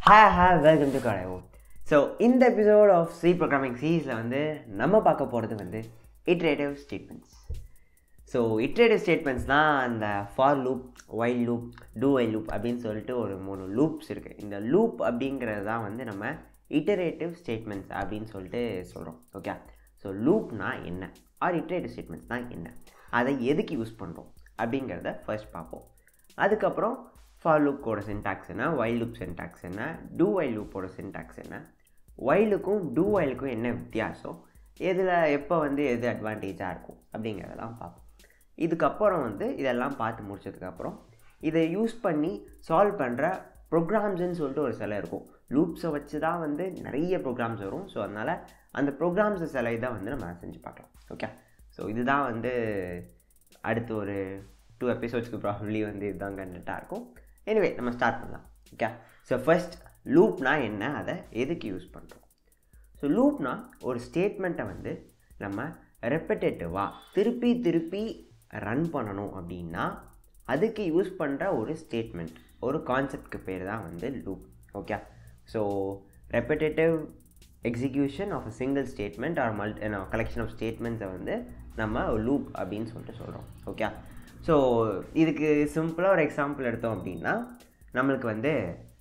hi hi welcome to கடையோ so இந்த episode of C programming சீரீஸில் வந்து நம்ம பார்க்க போகிறது வந்து iterative statements so iterative statements தான் அந்த for loop while loop do while loop அப்படின்னு சொல்லிட்டு ஒரு மூணு லூப்ஸ் இருக்குது இந்த லூப் அப்படிங்கிறது தான் வந்து நம்ம இட்டரேட்டிவ் ஸ்டேட்மெண்ட்ஸ் அப்படின்னு சொல்லிட்டு சொல்கிறோம் ஓகே ஸோ லூப்னா என்ன ஆர் இட்ரேட்டிவ் ஸ்டேட்மெண்ட்ஸ்னால் என்ன அதை எதுக்கு யூஸ் பண்ணுறோம் அப்படிங்கிறத ஃபர்ஸ்ட் பார்ப்போம் அதுக்கப்புறம் ஃபார் லூப்போட சின்டாக்ஸ் என்ன வைல் லூப் சின்டாக்ஸ் என்ன டூ வைல் லூப்போட சின்டாக்ஸ் என்ன வைலுக்கும் டூ வைலுக்கும் என்ன வித்தியாசம் எதில் எப்போ வந்து எது அட்வான்டேஜாக இருக்கும் அப்படிங்கிறதெல்லாம் பார்ப்போம் இதுக்கப்புறம் வந்து இதெல்லாம் பார்த்து முடிச்சதுக்கப்புறம் இதை யூஸ் பண்ணி சால்வ் பண்ணுற ப்ரோக்ராம்ஸ்ன்னு சொல்லிட்டு ஒரு சில இருக்கும் லூப்ஸை வச்சு தான் வந்து நிறைய ப்ரோக்ராம்ஸ் வரும் ஸோ அதனால் அந்த ப்ரோக்ராம்ஸ் சில இதை வந்து நம்ம செஞ்சு பார்க்கலாம் ஓகே ஸோ இதுதான் வந்து அடுத்து ஒரு டூ எபிசோட்ஸ்க்கு ப்ராபப்ளி வந்து இதுதான் கண்டென்ட்டாக இருக்கும் எனிவே நம்ம ஸ்டார்ட் பண்ணலாம் ஓகே ஸோ ஃபர்ஸ்ட் லூப்னா என்ன அதை எதுக்கு யூஸ் பண்ணுறோம் ஸோ லூப்னா ஒரு ஸ்டேட்மெண்ட்டை வந்து நம்ம ரெப்படேட்டிவாக திருப்பி திருப்பி ரன் பண்ணணும் அப்படின்னா அதுக்கு யூஸ் பண்ணுற ஒரு ஸ்டேட்மெண்ட் ஒரு கான்செப்ட்க்கு பேர் தான் வந்து loop okay so repetitive execution of a single statement or multi collection of ஸ்டேட்மெண்ட்ஸை வந்து நம்ம லூப் அப்படின்னு சொல்லிட்டு சொல்கிறோம் ஓகே ஸோ இதுக்கு சிம்பிளாக ஒரு எக்ஸாம்பிள் எடுத்தோம் அப்படின்னா நம்மளுக்கு வந்து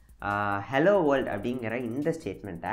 ஹலோ வேர்ல்ட் அப்படிங்கிற இந்த ஸ்டேட்மெண்ட்டை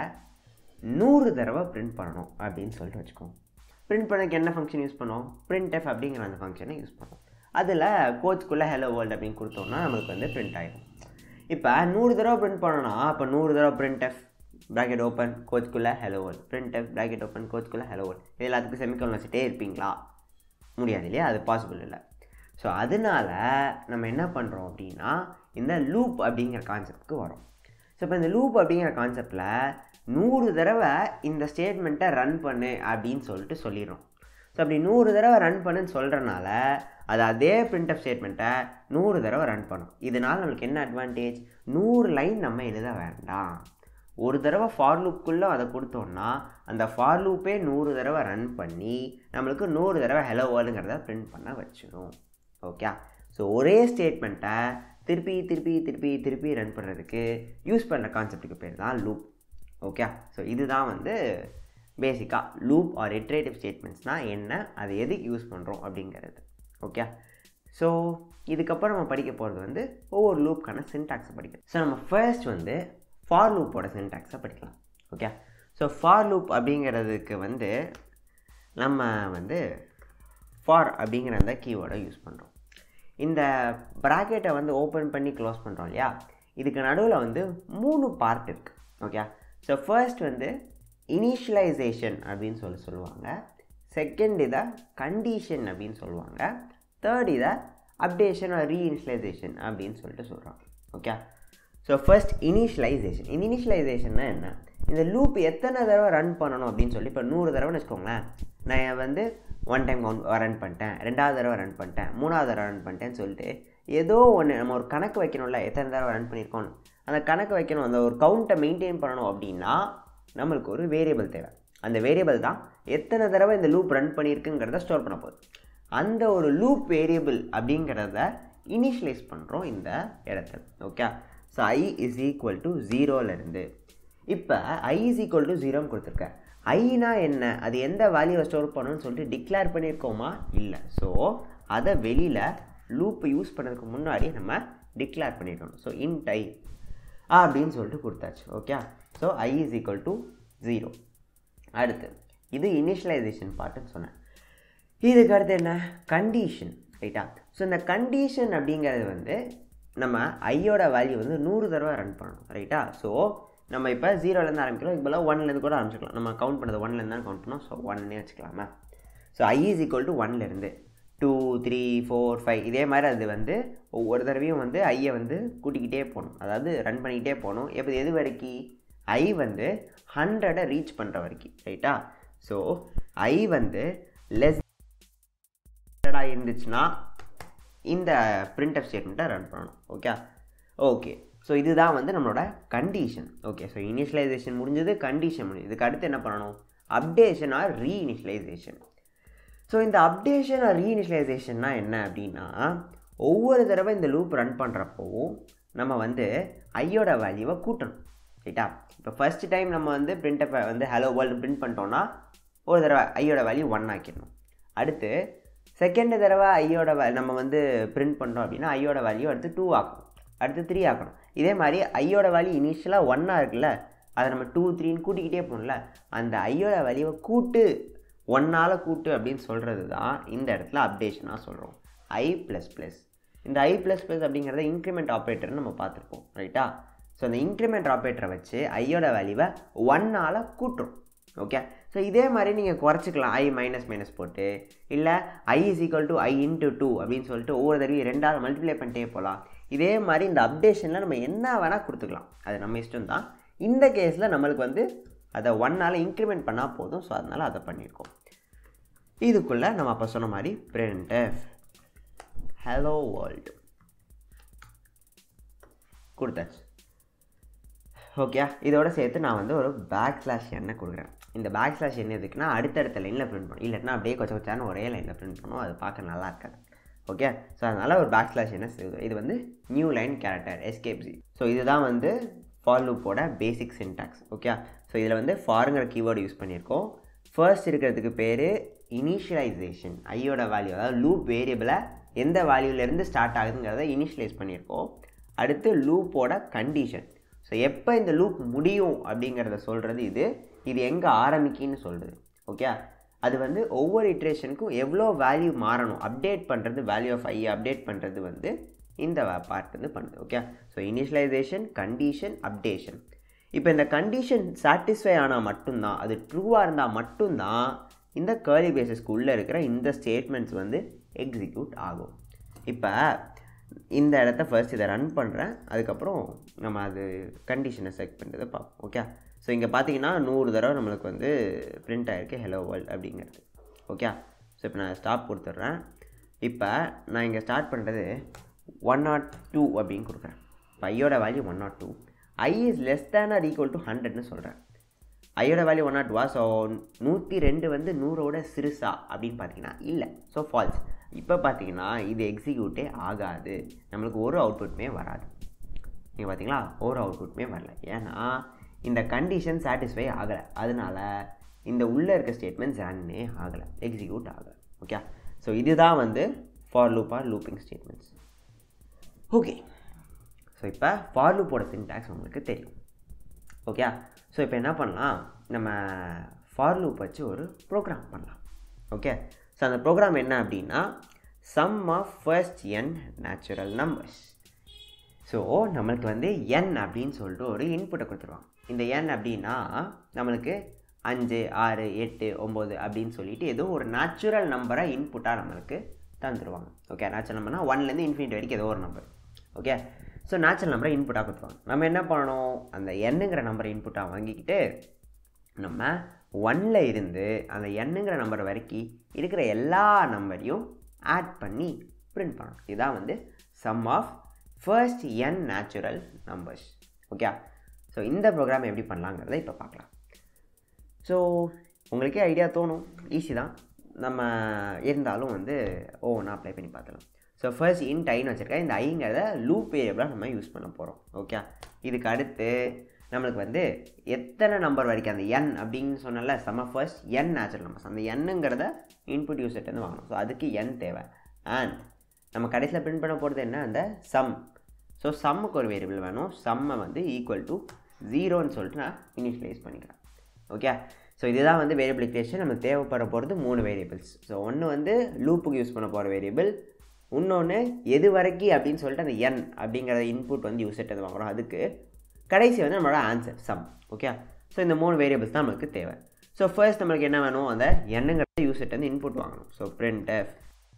நூறு தடவை பிரிண்ட் பண்ணணும் அப்படின்னு சொல்லிட்டு வச்சுக்கோங்க பிரிண்ட் பண்ணக்கு என்ன ஃபங்க்ஷன் யூஸ் பண்ணோம் பிரிண்ட் எஃப் அப்படிங்கிற அந்த ஃபங்க்ஷனை யூஸ் பண்ணோம் அதில் கோச்சுக்குள்ளே ஹலோ வேர்ல்டு அப்படின்னு கொடுத்தோம்னா நம்மளுக்கு வந்து பிரிண்ட் ஆகிடும் இப்போ நூறு தடவை பிரிண்ட் பண்ணோன்னா அப்போ நூறு தடவை பிரிண்ட் எஃப் ப்ராக்கெட் ஓப்பன் கோச்சுக்குள்ளே hello world print F bracket open கோச்சுக்குள்ளே ஹலோ வேர்ல்ட் இது எல்லாத்துக்கும் செமிக்கல் வச்சுட்டே இருப்பீங்களா முடியாது இல்லையா அது பாசிபிள் இல்லை ஸோ அதனால் நம்ம என்ன பண்ணுறோம் அப்படின்னா இந்த லூப் அப்படிங்கிற கான்செப்ட்க்கு வரும் ஸோ இப்போ இந்த லூப் அப்படிங்கிற கான்செப்டில் நூறு தடவை இந்த ஸ்டேட்மெண்ட்டை ரன் பண்ணு அப்படின்னு சொல்லிட்டு சொல்லிடுறோம் ஸோ அப்படி நூறு தடவை ரன் பண்ணுன்னு சொல்கிறனால அது அதே பிரிண்ட் ஆஃப் ஸ்டேட்மெண்ட்டை நூறு தடவை ரன் பண்ணும் இதனால் நம்மளுக்கு என்ன அட்வான்டேஜ் நூறு லைன் நம்ம எழுத வேண்டாம் ஒரு தடவை ஃபார் லூப்புக்குள்ளே அதை கொடுத்தோம்னா அந்த ஃபார் லூப்பே நூறு தடவை ரன் பண்ணி நம்மளுக்கு நூறு தடவை ஹலோ வேர்ல்டுங்கிறத பிரிண்ட் பண்ண வச்சிடும் ஓகே ஸோ ஒரே ஸ்டேட்மெண்ட்டை திருப்பி திருப்பி திருப்பி திருப்பி ரன் பண்ணுறதுக்கு யூஸ் பண்ணுற கான்செப்ட்டுக்கு பேர் தான் லூப் ஓகே ஸோ இதுதான் வந்து பேசிக்காக லூப் ஆர் இட்ரேட்டிவ் ஸ்டேட்மெண்ட்ஸ்னால் என்ன அதை எதுக்கு யூஸ் பண்ணுறோம் அப்படிங்கிறது ஓகே ஸோ இதுக்கப்புறம் நம்ம படிக்க போகிறது வந்து ஒவ்வொரு லூப்க்கான சின்டாக்ஸை படிக்கணும் ஸோ நம்ம ஃபர்ஸ்ட் வந்து ஃபார் லூப்போட சின்டாக்ஸை படிக்கலாம் ஓகே ஸோ ஃபார் லூப் அப்படிங்கிறதுக்கு வந்து நம்ம வந்து ஃபார் அப்படிங்கிற அந்த கீவேர்டை யூஸ் பண்ணுறோம் இந்த ப்ராக்கெட்டை வந்து ஓப்பன் பண்ணி க்ளோஸ் பண்ணுறோம் இல்லையா இதுக்கு நடுவில் வந்து மூணு பார்ட் இருக்குது ஓகே ஸோ ஃபர்ஸ்ட் வந்து இனிஷியலைசேஷன் அப்படின்னு சொல்லி சொல்லுவாங்க செகண்ட் இதை கண்டிஷன் அப்படின்னு சொல்லுவாங்க தேர்ட் இதை அப்டேஷன் ஆர் ரீஇனிஷியலைசேஷன் அப்படின்னு சொல்லிட்டு சொல்கிறாங்க ஓகே ஸோ ஃபர்ஸ்ட் இனிஷியலைசேஷன் இந்த இனிஷியலைசேஷன்னா என்ன இந்த லூப் எத்தனை தடவை ரன் பண்ணணும் அப்படின்னு சொல்லி இப்போ நூறு தடவைன்னு வச்சுக்கோங்களேன் நான் வந்து ஒன் டைம் ரன் பண்ணிட்டேன் ரெண்டாவது தடவை ரன் பண்ணிட்டேன் மூணாவது தடவை ரன் பண்ணிட்டேன்னு சொல்லிட்டு ஏதோ ஒன்று நம்ம ஒரு கணக்கு வைக்கணும்ல எத்தனை தடவை ரன் பண்ணியிருக்கோம் அந்த கணக்கு வைக்கணும் அந்த ஒரு கவுண்ட்டை மெயின்டைன் பண்ணணும் அப்படின்னா நம்மளுக்கு ஒரு வேரியபிள் தேவை அந்த வேரியபிள் தான் எத்தனை தடவை இந்த லூப் ரன் பண்ணியிருக்குங்கிறத ஸ்டோர் பண்ண போகுது அந்த ஒரு லூப் வேரியபிள் அப்படிங்கிறத இனிஷியலைஸ் பண்ணுறோம் இந்த இடத்துல okay so I is equal to ஜீரோலேருந்து இப்போ ஐ இஸ் ஈக்குவல் டு ஜீரோன்னு கொடுத்துருக்கேன் ஐனா என்ன அது எந்த வேல்யூவை ஸ்டோர் பண்ணணும்னு சொல்லிட்டு டிக்ளேர் பண்ணியிருக்கோமா இல்லை ஸோ அதை வெளியில் லூப்பை யூஸ் பண்ணதுக்கு முன்னாடி நம்ம டிக்ளேர் பண்ணியிருக்கணும் ஸோ இன்ட் ஐ அப்படின்னு சொல்லிட்டு கொடுத்தாச்சு okay so I is equal to zero அடுத்து இது இனிஷியலைசேஷன் பார்ட்டுன்னு சொன்னேன் இதுக்கு அடுத்து என்ன கண்டிஷன் ரைட்டா ஸோ இந்த கண்டிஷன் அப்படிங்கிறது வந்து நம்ம ஐயோட வேல்யூ வந்து நூறு தடவை ரன் பண்ணணும் ரைட்டா ஸோ நம்ம இப்போ ஜீரோலேருந்து ஆரம்பிக்கிறோம் இப்போ ஒன்லேருந்து கூட ஆரம்பிச்சிக்கலாம் நம்ம கவுண்ட் பண்ணது ஒன்லேருந்து தான் கவுண்ட் பண்ணோம் ஸோ ஒன்னே வச்சுக்கலாமா so I is equal to ஒன்லேருந்து டூ த்ரீ ஃபோர் ஃபைவ் இதே மாதிரி அது வந்து ஒவ்வொரு தடவையும் வந்து ஐயை வந்து கூட்டிக்கிட்டே போகணும் அதாவது ரன் பண்ணிக்கிட்டே போகணும் எப்போ எது வரைக்கும் ஐ வந்து ஹண்ட்ரடை ரீச் பண்ணுற வரைக்கும் ரைட்டா ஸோ ஐ வந்து லெஸ் இருந்துச்சுன்னா இந்த பிரிண்ட் அப் ஸ்டேட்மெண்ட்டை ரன் பண்ணணும் ஓகே ஓகே ஸோ இதுதான் வந்து நம்மளோட கண்டிஷன் ஓகே ஸோ இனிஷியலைசேஷன் முடிஞ்சது கண்டிஷன் முடிஞ்சது இதுக்கு அடுத்து என்ன பண்ணணும் அப்டேஷன் ஆர் ரீஇனிஷியலைசேஷன் ஸோ இந்த அப்டேஷன் ஆர் ரீஇனிஷியலைசேஷன்னா என்ன அப்படின்னா ஒவ்வொரு தடவை இந்த லூப் ரன் பண்ணுறப்போவும் நம்ம வந்து ஐயோட வேல்யூவை கூட்டணும் ரைட்டா இப்போ ஃபர்ஸ்ட் டைம் நம்ம வந்து பிரிண்ட்டை வந்து ஹலோ வேர்ல்டு பிரிண்ட் பண்ணிட்டோம்னா ஒரு தடவை ஐயோட வேல்யூ ஒன் ஆக்கிடணும் அடுத்து செகண்ட் தடவை ஐயோட வே நம்ம வந்து பிரிண்ட் பண்ணோம் அப்படின்னா ஐயோட வேல்யூ அடுத்து டூ ஆக்கணும் அடுத்து த்ரீ ஆக்கணும் இதே மாதிரி ஐயோட வேல்யூ இனிஷியலாக ஒன்னாக இருக்குல்ல அதை நம்ம டூ த்ரீன்னு கூட்டிக்கிட்டே போகணும்ல அந்த ஐயோட வேல்யூவை கூட்டு ஒன்னால் கூட்டு அப்படின்னு சொல்கிறது தான் இந்த இடத்துல அப்டேஷனாக சொல்கிறோம் ஐ ப்ளஸ் ப்ளஸ் இந்த ஐ ப்ளஸ் ப்ளஸ் அப்படிங்கிறத இன்க்ரிமெண்ட் ஆப்ரேட்டர்னு நம்ம பார்த்துருப்போம் ரைட்டா ஸோ அந்த இன்க்ரிமெண்ட் ஆப்ரேட்டரை வச்சு ஐயோட வேல்யூவை ஒன்னால் கூட்டுறோம் ஓகே ஸோ இதே மாதிரி நீங்கள் குறைச்சிக்கலாம் ஐ மைனஸ் மைனஸ் போட்டு இல்லை I is equal to I into two அப்படின்னு சொல்லிட்டு ஒவ்வொரு தடவையும் ரெண்டாவது மல்டிப்ளை பண்ணிட்டே போகலாம் இதே மாதிரி இந்த அப்டேஷனில் நம்ம என்ன வேணால் கொடுத்துக்கலாம் அது நம்ம இஷ்டம் தான் இந்த கேஸில் நம்மளுக்கு வந்து அதை ஒன்னால் இன்க்ரிமெண்ட் பண்ணால் போதும் ஸோ அதனால் அதை பண்ணியிருக்கோம் இதுக்குள்ளே நம்ம அப்போ சொன்ன மாதிரி பிரிண்ட் ஹலோ வேர்ல்டு கொடுத்தாச்சு ஓகே இதோட சேர்த்து நான் வந்து ஒரு பேக் ஸ்லாஷ் எண்ணெய் கொடுக்குறேன் இந்த பேக் ஸ்லாஷ் என்ன எதுக்குன்னா அடுத்தடுத்த லைனில் பிரிண்ட் பண்ணும் இல்லைன்னா அப்படியே கொச்ச கொச்சான ஒரே லைனில் பிரிண்ட் பண்ணும் அது பார்க்க நல்லா இருக்காது ஓகே ஸோ அதனால் ஒரு பேக் ஸ்லாஷ் என்ன செய்யுது இது வந்து நியூ லைன் கேரக்டர் எஸ்கேப்சி ஸோ இதுதான் வந்து ஃபார் லூப்போட பேசிக் சின்டாக்ஸ் ஓகே ஸோ இதில் வந்து ஃபாருங்கிற கீவேர்டு யூஸ் பண்ணியிருக்கோம் ஃபர்ஸ்ட் இருக்கிறதுக்கு பேர் இனிஷியலைசேஷன் ஐயோட வேல்யூ அதாவது லூப் வேரியபிளை எந்த வேல்யூலேருந்து ஸ்டார்ட் ஆகுதுங்கிறத இனிஷியலைஸ் பண்ணியிருக்கோம் அடுத்து லூப்போட கண்டிஷன் ஸோ எப்போ இந்த லூப் முடியும் அப்படிங்கிறத சொல்கிறது இது இது எங்கே ஆரம்பிக்கின்னு சொல்கிறது ஓகே அது வந்து ஒவ்வொரு இட்ரேஷனுக்கும் எவ்வளோ வேல்யூ மாறணும் அப்டேட் பண்ணுறது வேல்யூ ஆஃப் ஐ அப்டேட் பண்ணுறது வந்து இந்த பார்ட் வந்து பண்ணுது okay so initialisation condition updation இப்போ இந்த கண்டிஷன் சாட்டிஸ்ஃபை ஆனால் மட்டும்தான் அது ட்ரூவாக இருந்தால் மட்டும்தான் இந்த கேர்லி பேசஸ்க்கு உள்ளே இருக்கிற இந்த ஸ்டேட்மெண்ட்ஸ் வந்து எக்ஸிக்யூட் ஆகும் இப்போ இந்த இடத்த ஃபர்ஸ்ட் இதை ரன் பண்ணுறேன் அதுக்கப்புறம் நம்ம அது கண்டிஷனை செக் பண்ணுறதை பார்ப்போம் ஓகே ஸோ இங்கே பார்த்தீங்கன்னா நூறு தடவை நம்மளுக்கு வந்து பிரிண்ட் ஆகிருக்கு ஹலோ வேர்ல்ட் அப்படிங்கிறது ஓகே ஸோ இப்போ நான் ஸ்டாப் கொடுத்துட்றேன் இப்போ நான் இங்கே ஸ்டார்ட் பண்ணுறது ஒன் நாட் டூ அப்படின்னு கொடுக்குறேன் இப்போ ஐயோட value one not two I is less than or equal to ஹண்ட்ரட்னு சொல்கிறேன் ஐயோட வேல்யூ ஒன் நாட் டூவா ஸோ நூற்றி ரெண்டு வந்து நூறோட சிறுசா அப்படின்னு பார்த்தீங்கன்னா இல்லை ஸோ ஃபால்ஸ் இப்போ பார்த்தீங்கன்னா இது எக்ஸிக்யூட்டே ஆகாது நம்மளுக்கு ஒரு அவுட்புட்டுமே வராது நீங்கள் பார்த்தீங்களா ஒரு அவுட்புட்டுமே வரல ஏன்னா இந்த கண்டிஷன் சாட்டிஸ்ஃபை ஆகலை அதனால இந்த உள்ளே இருக்க ஸ்டேட்மெண்ட்ஸ் ரன்னே ஆகலை எக்ஸிக்யூட் ஆகலை ஓகே ஸோ இதுதான் வந்து for loop or looping statements okay so இப்போ ஃபார் லூப்போட சின்டாக்ஸ் உங்களுக்கு தெரியும் ஓகே ஸோ இப்போ என்ன பண்ணலாம் நம்ம ஃபார் லூப் வச்சு ஒரு ப்ரோக்ராம் பண்ணலாம் ஓகே ஸோ அந்த ப்ரோக்ராம் என்ன அப்படின்னா sum of first N natural numbers so நம்மளுக்கு வந்து என் அப்படின்னு சொல்லிட்டு ஒரு இன்புட்டை கொடுத்துருவாங்க இந்த என் அப்படின்னா நம்மளுக்கு அஞ்சு ஆறு எட்டு ஒம்பது அப்படின்னு சொல்லிட்டு ஏதோ ஒரு நேச்சுரல் நம்பரை இன்புட்டாக நம்மளுக்கு தந்துடுவாங்க ஓகே நேச்சுரல் நம்பர்னா ஒன்லேருந்து இன்ஃபினிட் வரைக்கும் ஏதோ ஒரு நம்பர் ஓகே ஸோ நேச்சுரல் நம்பரை இன்புட்டாக கொடுத்துருவாங்க நம்ம என்ன பண்ணணும் அந்த எண்ணுங்கிற நம்பரை இன்புட்டாக வாங்கிக்கிட்டு நம்ம ஒன்னில் இருந்து அந்த எண்ணுங்கிற நம்பர் வரைக்கும் இருக்கிற எல்லா நம்பரையும் ஆட் பண்ணி பிரிண்ட் பண்ணணும் இதுதான் வந்து sum of first N natural numbers okay so இந்த ப்ரோக்ராம் எப்படி பண்ணலாங்கிறத இப்போ பார்க்கலாம் ஸோ உங்களுக்கே ஐடியா தோணும் ஈஸி தான் நம்ம இருந்தாலும் வந்து ஒவ்வொன்றா அப்ளை பண்ணி பார்த்துலாம் ஸோ ஃபர்ஸ்ட் இன்ட் ஐன்னு வச்சுருக்கேன் இந்த ஐங்கிறத லூப் வேரியபிளாக நம்ம யூஸ் பண்ண போகிறோம் ஓகே இதுக்கு அடுத்து நம்மளுக்கு வந்து எத்தனை நம்பர் வரைக்கும் அந்த என் அப்படின்னு சொன்னால செம்ம ஃபர்ஸ்ட் என் நேச்சுரல் நம்பர்ஸ் அந்த எண்ணுங்கிறத இன்புட் யூசர்ட்டேருந்து வாங்கணும் ஸோ அதுக்கு என் தேவை அண்ட் நம்ம கடைசியில் பிரிண்ட் பண்ண போகிறது என்ன அந்த சம் ஸோ சம்முக்கு ஒரு வேரியபிள் வேணும் சம்மை வந்து ஈக்குவல் டு ஜீரோன்னு சொல்லிட்டு நான் இனிஷியலைஸ் பண்ணிக்கிறேன் ஓகே ஸோ இதுதான் வந்து வேரியபிள் இக்குவேஷன் நமக்கு தேவைப்பட போகிறது மூணு வேரியபிள்ஸ் ஸோ ஒன்று வந்து லூப்புக்கு யூஸ் பண்ண போகிற வேரியபிள் இன்னொன்று எது வரைக்கும் அப்படின்னு சொல்லிட்டு அந்த என் அப்படிங்கிற இன்புட் வந்து யூசர்ட்டு வாங்குகிறோம் அதுக்கு கடைசி வந்து நம்மளோட ஆன்சர் சம் ஓகே ஸோ இந்த மூணு வேரியபிள்ஸ் தான் நம்மளுக்கு தேவை ஸோ ஃபர்ஸ்ட் நம்மளுக்கு என்ன வேணும் அந்த எண்ணுங்கிறத யூசர்ட்டு வந்து இன்புட் வாங்கணும் so print F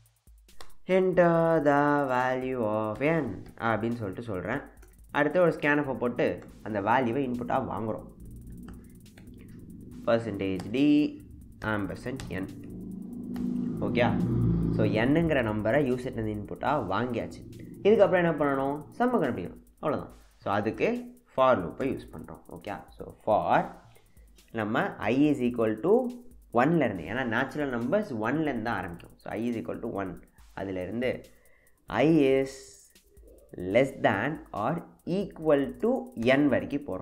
enter the value of n அப்படின்னு சொல்லிட்டு சொல்கிறேன் அடுத்து ஒரு ஸ்கேனஃபை போட்டு அந்த வேல்யூவை இன்புட்டாக வாங்குகிறோம் percentage D ampersand N okay so என்னங்கிற நம்பரை யூசர்ட்டு இன்புட்டாக வாங்கியாச்சு இதுக்கப்புறம் என்ன பண்ணணும் சம்ம கண்டுபிடிக்கணும் அவ்வளோதான் ஸோ அதுக்கு ஃபார் லூப்பை யூஸ் பண்ணுறோம் ஓகே ஸோ ஃபார் நம்ம ஐ இஸ் ஈக்குவல் டு ஒன்லேருந்து ஏன்னா நேச்சுரல் நம்பர்ஸ் ஒன்லேருந்து தான் ஆரம்பிக்கும் so I is equal to one அதிலிருந்து I is less than or equal to N வரைக்கும் போகிறோம்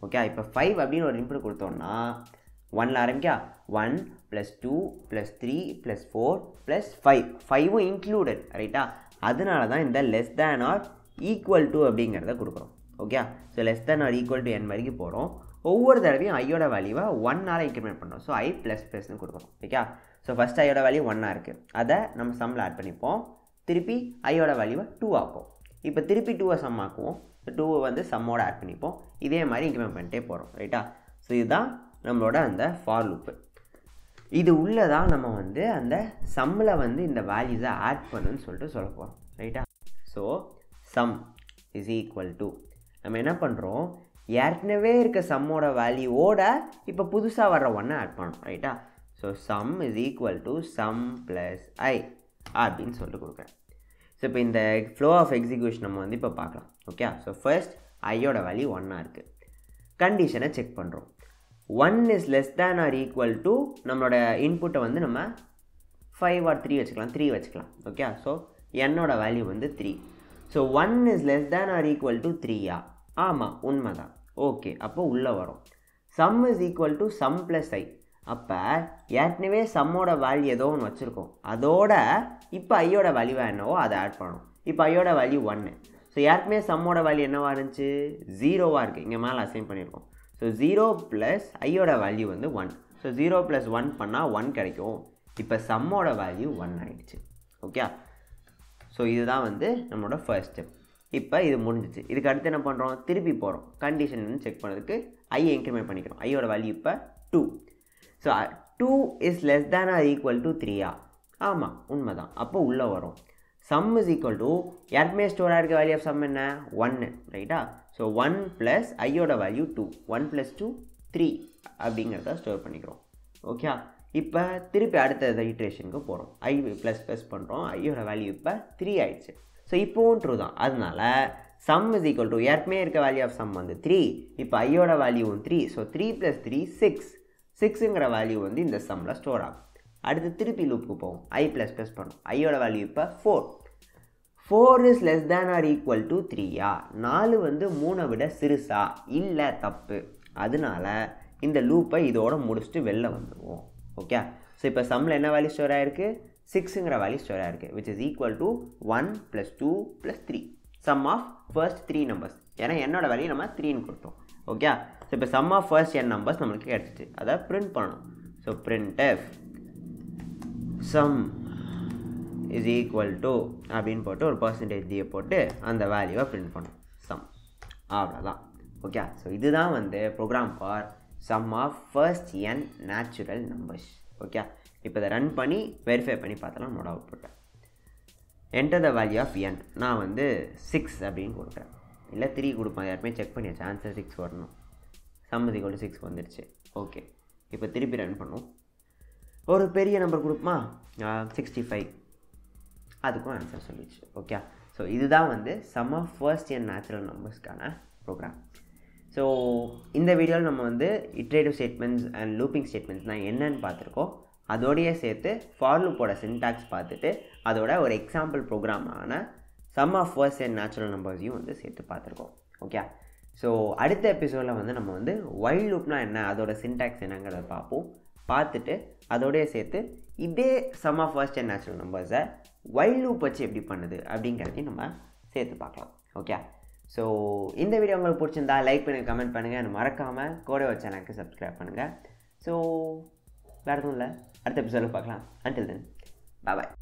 ஓகே இப்போ ஃபைவ் அப்படின்னு ஒரு இன்புட் கொடுத்தோம்னா ஒன்ல ஆரம்பிக்கா one plus two plus three plus four plus five ஃபைவும் இன்க்ளூடட் ரைட்டா அதனால தான் இந்த less than or equal to அப்படிங்கிறத கொடுக்குறோம் okay so less than or equal to N வரைக்கும் போகிறோம் ஒவ்வொரு தடவையும் ஐயோட வேல்யூவை ஒன்னால் இன்க்ரிமெண்ட் பண்ணோம் ஸோ ஐ ப்ளஸ் ப்ளஸ்னு கொடுக்குறோம் ஓகே ஸோ ஃபஸ்ட் ஐயோட வேல்யூ ஒன்னாக இருக்குது அதை நம்ம சம்மில் ஆட் பண்ணிப்போம் திருப்பி ஐயோட வேல்யூவை டூ ஆக்கும் இப்போ திருப்பி டூவை சம் ஆக்குவோம் டூவை வந்து சம்மோட ஆட் பண்ணிப்போம் இதே மாதிரி இன்க்ரிமெண்ட் பண்ணிட்டே போகிறோம் ரைட்டா ஸோ இதுதான் நம்மளோட அந்த ஃபார் லூப்பு இது உள்ளே தான் நம்ம வந்து அந்த சம்மில் வந்து இந்த வேல்யூஸை ஆட் பண்ணுன்னு சொல்லிட்டு சொல்ல போகிறோம் ரைட்டா so sum is equal to நம்ம என்ன பண்ணுறோம் ஏற்கனவே இருக்க சம்மோட வேல்யூவோட இப்போ புதுசாக வர்ற ஒன்றை ஆட் பண்ணணும் ரைட்டா so sum is equal to sum plus I அப்படின்னு சொல்லிட்டு கொடுக்குறேன் ஸோ இப்போ இந்த ஃப்ளோ ஆஃப் எக்ஸிக்யூஷன் நம்ம வந்து இப்போ பார்க்கலாம் ஓகே ஸோ ஃபர்ஸ்ட் ஐயோட வேல்யூ ஒன்னாக இருக்குது கண்டிஷனை செக் பண்ணுறோம் one is less than or equal to நம்மளோட இன்புட்டை வந்து நம்ம ஃபைவ் ஆர் த்ரீ வச்சுக்கலாம் த்ரீ வச்சுக்கலாம் ஓகே ஸோ என்னோட வேல்யூ வந்து three so one is less than or equal to த்ரீயா ஆமாம் உண்மை தான் ஓகே அப்போ உள்ளே வரும் sum is equal to sum plus I அப்போ ஏற்கனவே சம்மோட வேல்யூ ஏதோ ஒன்று வச்சுருக்கோம் அதோட இப்போ ஐயோட வேல்யூவாக என்னவோ அதை ஆட் பண்ணணும் இப்போ ஐயோட வேல்யூ ஒன்று ஸோ ஏற்கனவே சம்மோட வேல்யூ என்னவாக இருந்துச்சு ஜீரோவாக இருக்குது இங்கே மேலே அசைன் பண்ணியிருக்கோம் ஸோ ஜீரோ ப்ளஸ் ஐயோட வேல்யூ வந்து one so zero plus one பண்ணால் ஒன் கிடைக்கும் இப்போ சம்மோட வேல்யூ ஒன் ஆகிடுச்சு ஓகே ஸோ இதுதான் வந்து நம்மளோட ஃபர்ஸ்ட் ஸ்டெப் இப்போ இது முடிஞ்சிச்சு இதுக்கு அடுத்து என்ன பண்ணுறோம் திருப்பி போகிறோம் கண்டிஷன் செக் பண்ணுறதுக்கு ஐ இன்க்ரிமெண்ட் பண்ணிக்கிறோம் ஐயோட வேல்யூ இப்போ two so two is less than or equal to த்ரீயா ஆமாம் உண்மை தான் அப்போ உள்ளே வரும் சம் இஸ் ஈக்குவல் டு ஏற்கனவே ஸ்டோராக இருக்க வேல்யூ ஆஃப் சம் என்ன ஒன்று ரைட்டா ஸோ ஒன் ப்ளஸ் ஐயோட value two one plus two three அப்படிங்கிறத ஸ்டோர் பண்ணிக்கிறோம் ஓகே இப்போ திருப்பி அடுத்த இட்ரேஷனுக்கு போகிறோம் ஐ ப்ளஸ் ப்ளஸ் பண்ணுறோம் ஐயோட வேல்யூ இப்போ த்ரீ ஆயிடுச்சு ஸோ இப்போவும் ட்ரூ தான் அதனால சம் இஸ் ஈக்குவல் டு ஏற்கனவே இருக்க வேல்யூ ஆஃப் சம் வந்து த்ரீ இப்போ ஐயோட வேல்யூவும் three so three plus three six சிக்ஸுங்கிற வேல்யூ வந்து இந்த சம்மில் ஸ்டோர் ஆகும் அடுத்து திருப்பி லூப்புக்கு போவோம் ஐ ப்ளஸ் ப்ளஸ் பண்ணும் ஐயோட வேல்யூ இப்போ four four is less than or equal to த்ரீயா நாலு வந்து மூணை விட சிறுசா இல்லை தப்பு அதனால இந்த லூப்பை இதோட முடிச்சுட்டு வெளில வந்துடுவோம் ஓகே ஸோ இப்போ சம்மில் என்ன வேல்யூ ஸ்டோர் ஆகிருக்கு சிக்ஸுங்கிற வேல்யூ ஸ்டோர் ஆகிருக்கு which is equal to one plus two plus three sum of first three numbers ஏன்னா என்னோட வேல்யூ நம்ம த்ரீன்னு கொடுத்தோம் ஓகே ஸோ இப்போ sum of first N numbers நம்மளுக்கு கிடச்சிச்சு அதை பிரிண்ட் பண்ணணும் so print F sum is equal to அப்படின்னு போட்டு ஒரு பர்சன்டேஜ் டியை போட்டு அந்த வேல்யூவை பிரிண்ட் பண்ணும் சம் அவ்வளோதான் ஓகே ஸோ இதுதான் வந்து program for sum of first N natural numbers okay இப்போ இதை ரன் பண்ணி வெரிஃபை பண்ணி பார்த்தலாம் நோட் அவுட் போட்டேன் enter the value of N நான் வந்து சிக்ஸ் அப்படின்னு கொடுக்குறேன் இல்லை த்ரீ கொடுப்பேன் யாருமே செக் பண்ணியாச்சு ஆன்சர் சிக்ஸ் வரணும் சம்மதி கொண்டு சிக்ஸ் வந்துடுச்சு ஓகே இப்போ திருப்பி ரன் பண்ணுவோம் ஒரு பெரிய நம்பர் கொடுப்போமா சிக்ஸ்டி ஃபைவ் அதுக்கும் ஆன்சர் சொல்லிடுச்சு ஓகே ஸோ இதுதான் வந்து sum of first N natural நம்பர்ஸ்க்கான ப்ரோக்ராம் ஸோ இந்த வீடியோவில் நம்ம வந்து இட்ரேட்டிவ் ஸ்டேட்மெண்ட்ஸ் அண்ட் லூப்பிங் ஸ்டேட்மெண்ட்ஸ்னால் என்னன்னு பார்த்துருக்கோம் அதோடையே சேர்த்து ஃபார் லூப்போட சின்டாக்ஸ் பார்த்துட்டு அதோட ஒரு எக்ஸாம்பிள் ப்ரோக்ராமான sum of first and natural நம்பர்ஸையும் வந்து சேர்த்து பார்த்துருக்கோம் ஓகே ஸோ அடுத்த எபிசோடில் வந்து நம்ம வந்து வைல்ட் லூப்னா என்ன அதோட சின்டாக்ஸ் என்னங்கிறத பார்ப்போம் பார்த்துட்டு அதோடய சேர்த்து இதே sum of first and natural நம்பர்ஸை வைல்ட் லூப் வச்சு எப்படி பண்ணுது அப்படிங்கிறதையும் நம்ம சேர்த்து பார்க்கலாம் ஓகே ஸோ இந்த வீடியோ உங்களுக்கு பிடிச்சிருந்தா லைக் பண்ணுங்கள் கமெண்ட் பண்ணுங்கள் மறக்காமல் கோடை சேனலுக்கு சப்ஸ்கிரைப் பண்ணுங்கள் ஸோ வேறு எதுவும் இல்லை அடுத்த எபிசோடில் பார்க்கலாம் அன்டில் தென் பாய்